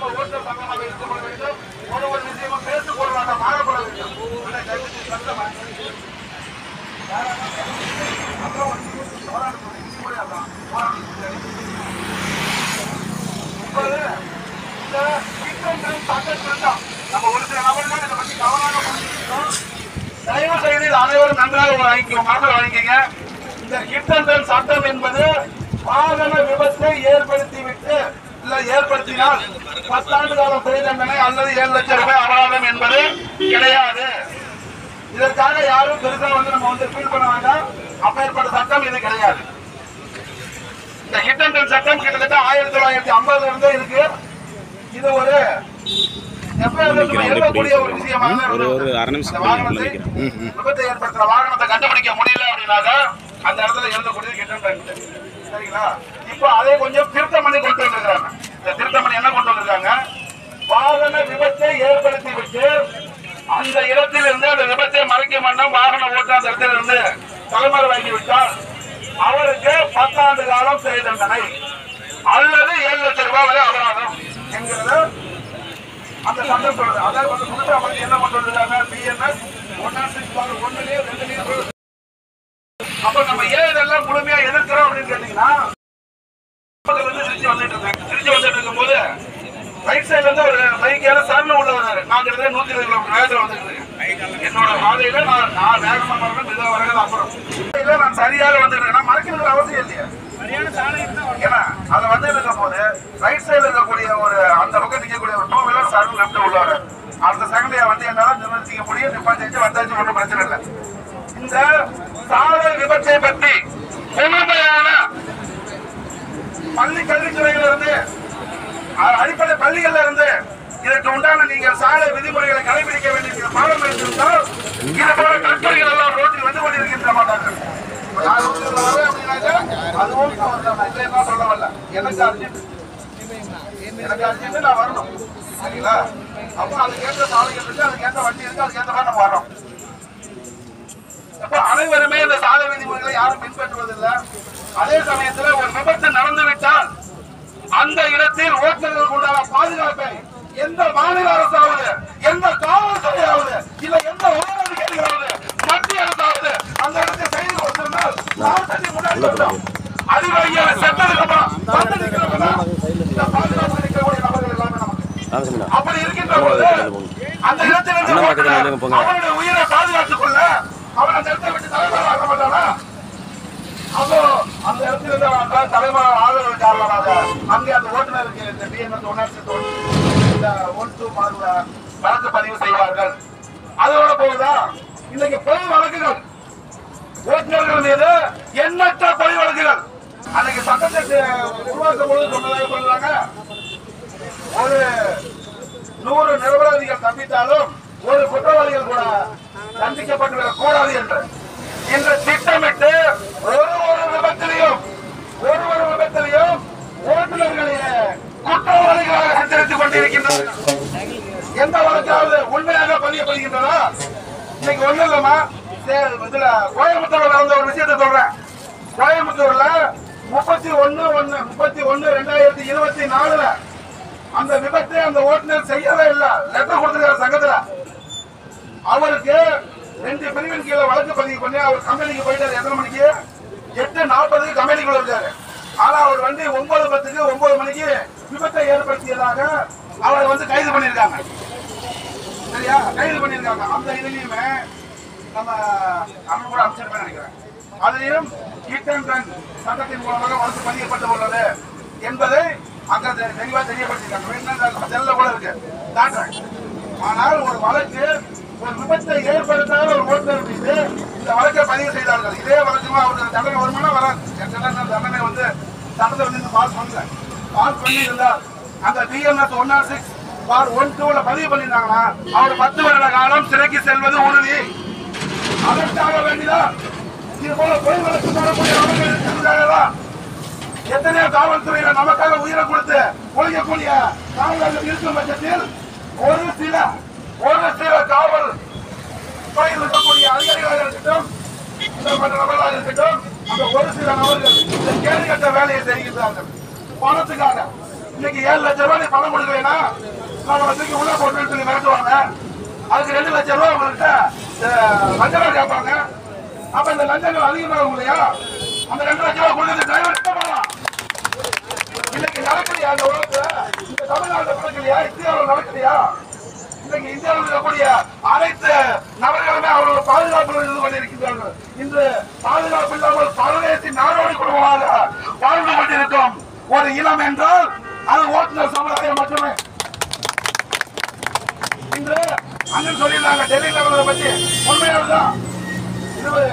நம்ம ஓட்டல் சங்கமாக இருந்து கொள்ள வேண்டும் ஒரு ஒரு விஷயமும் பேசும் பொருளாக மாறப்பட வேண்டும் அதை தயவுசெய்து சத்தமா. அப்புறம் ஒரு நிமிஷம் போராட போறேன். இது கூட அதான். போராட இப்போது இந்த திட்டங்கள் சட்டத்திட்டம் தான். நம்ம ஒரு சில நபர்கள் இதை பத்தி கவனமாக புரிஞ்சுக்கணும். தயவு செய்து இதை அனைவரும் நன்றாக வாங்கிக்கோ மனதில் வாங்கிக்கங்க இந்த கிட்டங்கள் சட்டம் என்பது வாகன விபத்தை ஏற்படுத்திவிட்டு இல்ல ஏற்படுத்தினால் பத்தாண்டு காலம் சிறை தண்டனை அல்லது ஏழு லட்சம் ரூபாய் அபராதம் என்பது கிடையாது இதற்காக யாரும் பெருசா வந்து நம்ம வந்து ஃபீல் பண்ண வேண்டாம் அப்பேற்பட்ட சட்டம் இது கிடையாது இந்த ஹிட் அண்ட் ரன் சட்டம் கிட்டத்தட்ட ஆயிரத்தி தொள்ளாயிரத்தி ஐம்பதுல இருந்தே இருக்கு இது ஒரு எப்பயாவது நம்ம எழுதக்கூடிய ஒரு விஷயமாக தான் ஒரு- ஒரு இருந்தது. அரை நிமிஷம் அந்த வாகனத்தை நினைக்கிறேன். ம், ம். விபத்தை ஏற்படுத்துற வாகனத்தை கண்டுபிடிக்க முடியல அப்படின்னாக்க அந்த இடத்துல எழுதக்கூடிய ஹிட் அண்ட் ரன் சரிங்களா இப்போ அதை கொஞ்சம் திருத்தம் பண்ணி கொண்டு வந்திருக்காங்க இந்த திருத்தம் பண்ணி என்ன கொண்டு வந்திருக்காங்க வாகன விபத்தை ஏற்படுத்தி விட்டு அந்த இடத்தில் இருந்து அந்த விபத்தை மறைக்க மாட்டோம் வாகன ஓட்ட அந்த இடத்துல இருந்து தலைமறை வாங்கி விட்டால் அவருக்கு பத்தாண்டு காலம் சிறை தண்டனை அல்லது ஏழு லட்சம் ரூபாய் வரை அபராதம் என்கிறது அந்த சட்டம் சொல்றது அதாவது வந்து புதுசா வந்து என்ன கொண்டு வந்திருக்காங்க பிஎன்எஸ் ஒன்னா சிக்ஸ் ஒன்னுலயே ரெண்டுலயும் சொல்லுது. அப்ப நம்ம ஏன் இதெல்லாம் முழுமையா எதிர்க்கிறோம் அப்படின்னு கேட்டீங்கன்னா பக்கத்துல இருந்து திருச்சி வந்துட்டு இருந்தேன் திருச்சி வந்துட்டு இருக்கும்போது ரைட் சைடுல இருந்து ஒரு பைக் ஏற சரணம் உள்ள வராரு நான் கிட்டத்தட்ட நூத்தி இருபது கிலோமீட்டர் வேகத்துல வந்துட்டு இருக்கேன் என்னோட பாதையில நான் நான் வேகமா வரணும் மெதுவா வரது அப்புறம் இல்ல நான் சரியாக வந்துட்டு இருக்கேன் நான் மறைக்கிறது அவசியம் இல்லையா ஏன்னா அது வந்து இருக்கும் போது ரைட் சைடுல இருக்கக்கூடிய ஒரு அந்த பக்கம் நிக்கக்கூடிய ஒரு டூ வீலர் சரண் லெஃப்ட் உள்ளாரு அந்த செகண்டையா வந்து என்னால நிர்வகிக்க முடியும் நிப்பாச்சு வந்தாச்சு ஒன்றும் பிரச்சனை இல்லை இந்த சாலை விபத்தை பற்றி முழுமையான பள்ளி கல்வித்துறையில இருந்து அ- அடிப்படை பள்ளிகள்ல இருந்து இதற்கு உண்டான நீங்கள் சாலை விதிமுறைகளை கடைபிடிக்க வேண்டிய பாடம் இருந்தால் இது போல கட்டுரைகள் எல்லாம் ரோட்டில் வந்து கொண்டிருக்கின்ற மாட்டார்கள் இப்ப நான் ரோட்டில் வரேன் அப்படின்னாக்கா, அதுவும் தவறுதான். நான் இல்லைன்னா சொல்ல வரல. எனக்கு அர்ஜென்ட் எனக்கு அர்ஜென்ட் நான் வரணும் சரிங்களா அப்போ அதுக்கேற்ற சாலைகள் இருக்கு அதுக்கேற்ற வண்டி இருக்கு அதுக்கேற்ற மாதிரி நம்ம வரோம் அப்ப அனைவருமே இந்த சாலை விதிமுறைகளை யாரும் பின்பற்றுவதில்லை அதே சமயத்துல ஒரு விபத்து நடந்து விட்டால் அந்த இடத்தில் ஓட்டுநர்களுக்கு உண்டான பாதுகாப்பை எந்த மாநில அரசாவது எந்த காவல்துறையாவது இல்ல எந்த உயரதிகாரிகளாவது மத்திய அரசாவது அந்த இடத்தை செய்து கொடுத்திருந்தால் மாவட்டத்தில் முன்னாடி வந்தோம். அதிகாரிகளை செத்ததுக்கு அப்புறம் வந்து நிற்கிறவங்க தான் இந்த பாதுகாப்பு நிற்கக்கூடிய நபர்கள் எல்லாமே நமக்கு அப்படி இருக்கின்ற போது அந்த இடத்திலிருந்து அண்ணா பக்கத்துல ஓட்டுநர் நில்லுங்க, போங்க. அவருடைய உயிரை பாதுகாத்துக் கொள்ள அவன் அந்த இடத்தை விட்டு தலைவர் ஆக மாட்டானா அப்போ அந்த இடத்துல இருந்து அவன் அந்த தலைவர் ஆதரவு காரணமாக அங்கே அந்த ஓட்டுநருக்கு இந்த டிஎன்எஸ் ஒன்னாசி இந்த ஒன் டூ பார்வை வழக்கு பதிவு செய்வார்கள் அதோட போகுதா இன்னைக்கு பொது வழக்குகள் ஓட்டுநர்கள் மீது எண்ணற்ற பொய் வழக்குகள் அன்னைக்கு சட்டத்தை உருவாக்கும் போது சொன்னதாக சொல்றாங்க ஒரு நூறு நிரபராதிகள் தப்பித்தாலும் ஒரு குற்றவாளிகள் கூட தண்டிக்கப்பட்டு விடக் கூடாது என்று இன்று திட்டமிட்டு ஒரு ஒரு விபத்திலையும் ஒரு ஒரு விபத்திலையும் ஓட்டுநர்களையே குற்றவாளிகளாக சித்தரித்துக் கொண்டிருக்கின்றனர் எந்த வழக்காவது உண்மையாக பதியப்படுகின்றதா இன்னைக்கு ஒண்ணு இல்லம்மா சே- இதுல கோயம்புத்தூர்ல நடந்த ஒரு விஷயத்தை சொல்றேன் கோயம்புத்தூர்ல முப்பத்தி ஒண்ணு ஒண்ணு முப்பத்தி ஒண்ணு ரெண்டாயிரத்தி இருபத்தி நாலுல அந்த விபத்தை அந்த ஓட்டுநர் செய்யவே இல்ல லெட்டர் கொடுத்துருக்காரு சங்கத்துல அவருக்கு ரெண்டு பிரிவின் கீழே வழக்கு பதிவு பண்ணி அவர் கம்பெனிக்கு போயிட்டாரு எத்தனை மணிக்கு எட்டு நாற்பதுக்கு கம்பெனிக்குள்ள இருக்காரு ஆனா அவர் வந்து ஒன்பது பத்துக்கு ஒன்பது மணிக்கு விபத்தை ஏற்படுத்தியதாக அவரை வந்து கைது பண்ணியிருக்காங்க சரியா கைது பண்ணியிருக்காங்க அந்த இதுலயுமே நம்ம அண்ணன் கூட அமைச்சிருப்பேன் நினைக்கிறேன் அதையும் ஹிட் அண்ட் ரன் சட்டத்தின் மூலமாக வழக்கு பதியப்பட்டு உள்ளது என்பதை அங்க தெ- தெளிவா தெரியப்படுத்திருக்காங்க வேணும்னா இந்த செல்ல கூட இருக்கு காட்டுறேன் ஆனால் ஒரு வழக்கு ஒரு விபத்தை ஏற்படுத்தாத ஒரு ஓட்டுநர் மீது இந்த வழக்கை பதிவு செய்தார்கள் இதே வழக்குமா அவருக்கு தண்டனை வருமானா வராது ஏற்கனவே தண்டனை வந்து சட்டத்தை வந்து பாஸ் பண்ணல பாஸ் பண்ணி இருந்தால் அந்த BMS one R six four one டூல பதிவு பண்ணியிருந்தாங்கன்னா அவர் பத்து வருட காலம் சிறைக்கு செல்வது உறுதி அதற்காக வேண்டிதான் இது போல பொய் வழக்கு தொடரக்கூடிய நபர்கள் இருக்கிறதுக்காகதான் எத்தனையோ காவல்துறையில நமக்காக உயிரை கொடுத்து ஒழிக்கக்கூடிய காவலர்கள் இருக்கும் பட்சத்தில் ஒரு சில ஒரு சில காவல் துறையில் இருக்கக்கூடிய அதிகாரிகளாக இருக்கட்டும் மற்ற நபர்களாக இருக்கட்டும் அந்த ஒரு சில நபர்கள் இந்த கேள்வி கட்ட வேலையை செய்கின்றார்கள் பணத்துக்காக இன்னைக்கு ஏழு லட்சம் ரூபாய் நீ பணம் கொடுக்கலைன்னா நம்மளை தூக்கி உள்ள போட்டுன்னு சொல்லி மிரட்டுவாங்க அதுக்கு ரெண்டு லட்சம் ரூபாய் உங்கள்கிட்ட அஹ், லஞ்சம் கேட்பாங்க அப்ப இந்த லஞ்சங்கள் அதிகமாகும் இல்லையா அந்த ரெண்டு லட்சம் ரூபாய் கொடுத்து டிரைவர் என்ன பண்ணலாம் இன்னைக்கு நடக்கலையா அந்த உலகத்துல இந்த தமிழ்நாட்டுல நடக்கலையா இந்தியாவில் நடக்கலையா இன்னைக்கு இந்தியாவில் இருக்கக்கூடிய அனைத்து நபர்களுமே அவர்கள் பாதுகாப்பு இருந்து கொண்டிருக்கிறார்கள் இன்று பாதுகாப்பு இல்லாமல் பரதேசி நாடோடி குடும்பமாக வாழ்ந்து கொண்டிருக்கும் ஒரு இனம் என்றால் அது ஓட்டுநர் சமுதாயம் மட்டுமே இன்று அண்ணன் சொல்லியிருந்தாங்க டெல்லி லெவலில் பத்தி உண்மையானதுதான் இருபது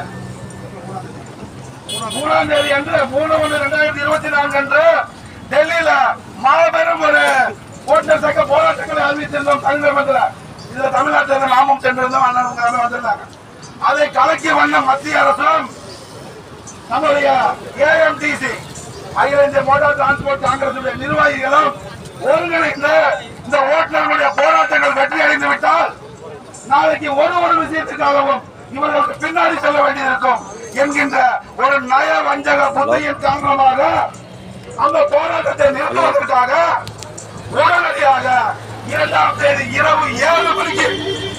மூணாம் தேதி அன்று மூணு ஒன்று ரெண்டாயிரத்தி இருபத்தி நான்கு அன்று டெல்லியில மாபெரும் ஒரு ஓட்டுநர் சங்க போராட்டங்களை அறிவித்திருந்தோம் சங்கமத்தில் இதுல தமிழ்நாட்டில் நாமும் சென்றிருந்தோம் அண்ணன் எல்லாமே வந்திருந்தாங்க அதை கலக்கி வண்ண மத்திய அரசும் நம்முடைய ஏஎம்டிசி அகில இந்திய மோட்டார் டிரான்ஸ்போர்ட் காங்கிரஸ் நிர்வாகிகளும் ஒருங்கிணைந்து இந்த ஓட்டுநர்களுடைய போராட்டங்கள் வெற்றி அடைந்து விட்டால் நாளைக்கு ஒரு ஒரு விஷயத்துக்காகவும் இவர்களுக்கு பின்னாடி செல்ல வேண்டியிருக்கும் என்கின்ற ஒரு நய வஞ்சக புத்தியின் காரணமாக அந்த போராட்டத்தை நிறுத்துவதற்காக உடனடியாக இரண்டாம் தேதி இரவு ஏழு மணிக்கு